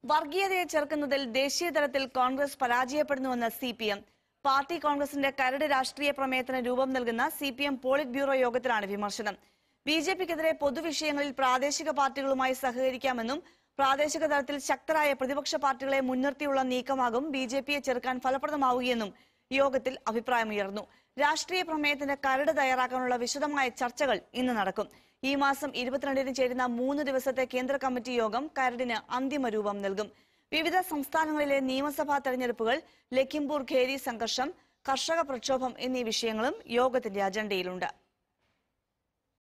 വർഗീയതയെ ചെറുക്കുന്നതിൽ ദേശീയ തലത്തിൽ കോൺഗ്രസ് പരാജയപ്പെടുന്നുവെന്ന് സി പി എം പാർട്ടി കോൺഗ്രസിന്റെ കരട് രാഷ്ട്രീയ പ്രമേയത്തിന് രൂപം നൽകുന്ന C P M polit bureau യോഗത്തിലാണ് വിമർശനം ബി ജെ പിക്കെതിരെ പൊതുവിഷയങ്ങളിൽ പ്രാദേശിക പാർട്ടികളുമായി സഹകരിക്കാമെന്നും പ്രാദേശിക തലത്തിൽ ശക്തരായ പ്രതിപക്ഷ പാർട്ടികളെ മുൻനിർത്തിയുള്ള നീക്കമാകും ബി ജെ പിയെ ചെറുക്കാൻ ഫലപ്രദമാവുകയെന്നും യോഗത്തിൽ അഭിപ്രായമുയർന്നു രാഷ്ട്രീയ പ്രമേയത്തിന്റെ കരട് തയ്യാറാക്കാനുള്ള വിശദമായ ചർച്ചകൾ ഇന്ന് നടക്കും ഈ മാസം ഇരുപത്തിരണ്ടിന് ചേരുന്ന മൂന്ന് ദിവസത്തെ കേന്ദ്ര കമ്മിറ്റി യോഗം കരടിന് അന്തിമ രൂപം നൽകും വിവിധ സംസ്ഥാനങ്ങളിലെ നിയമസഭാ തെരഞ്ഞെടുപ്പുകൾ ലഖിംപൂർ ഖേരി സംഘർഷം കർഷക പ്രക്ഷോഭം എന്നീ വിഷയങ്ങളും യോഗത്തിന്റെ അജണ്ടയിലുണ്ട്